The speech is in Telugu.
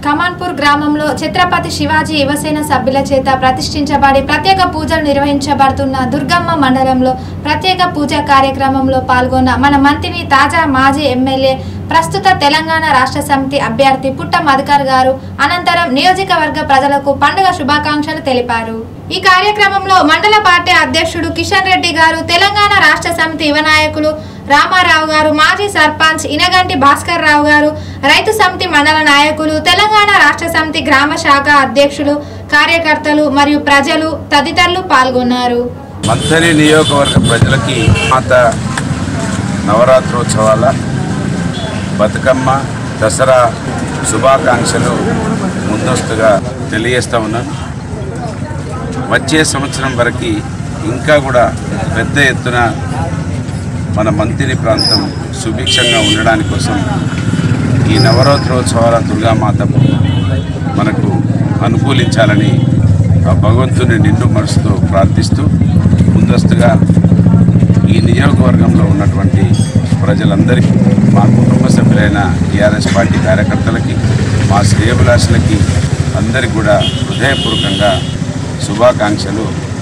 కమాన్పూర్ గ్రామంలో ఛత్రపతి శివాజీ యువసేన సభ్యుల చేత ప్రతిష్ఠించబడి ప్రత్యేక పూజలు నిర్వహించబడుతున్న దుర్గమ్మ మండలంలో ప్రత్యేక పూజా కార్యక్రమంలో పాల్గొన్న మన మంత్రిని తాజా మాజీ ఎమ్మెల్యే ప్రస్తుత తెలంగాణ రాష్ట్ర సమితి అభ్యర్థి పుట్ట మధుకర్ గారు అనంతరం నియోజకవర్గ ప్రజలకు పండుగ శుభాకాంక్షలు తెలిపారు ఈ కార్యక్రమంలో మండల పార్టీ అధ్యక్షుడు కిషన్ రెడ్డి గారు తెలంగాణ రాష్ట్ర సమితి యువ నాయకులు రామారావు గారు మాజీ సర్పంచ్ ఇనగంటి భాస్కర్ రావు గారు రైతు సమితి మండల నాయకులు తెలంగాణ రాష్ట్ర సమితి గ్రామ శాఖ అధ్యక్షులు కార్యకర్తలు మరియు ప్రజలు తదితరులు పాల్గొన్నారు మంథని నియోజకవర్గ ప్రజలకి మాత నవరాత్రోత్సవాల బతుకమ్మ దసరా శుభాకాంక్షలు ముందస్తుగా తెలియజేస్తా ఉన్నాను వచ్చే సంవత్సరం వరకు ఇంకా కూడా పెద్ద ఎత్తున మన మంతిని ప్రాంతం సుభిక్షంగా ఉండడానికి కోసం ఈ నవరాత్రోత్సవాల దుర్గామాత మనకు అనుకూలించాలని ఆ భగవంతుని నిండు మనసుతో ప్రార్థిస్తూ ముందస్తుగా ఈ నియోజకవర్గంలో ఉన్నటువంటి ప్రజలందరికీ మా కుటుంబ సభ్యులైన టీఆర్ఎస్ పార్టీ కార్యకర్తలకి మా శ్రేయభిలాషులకి అందరికీ కూడా హృదయపూర్వకంగా శుభాకాంక్షలు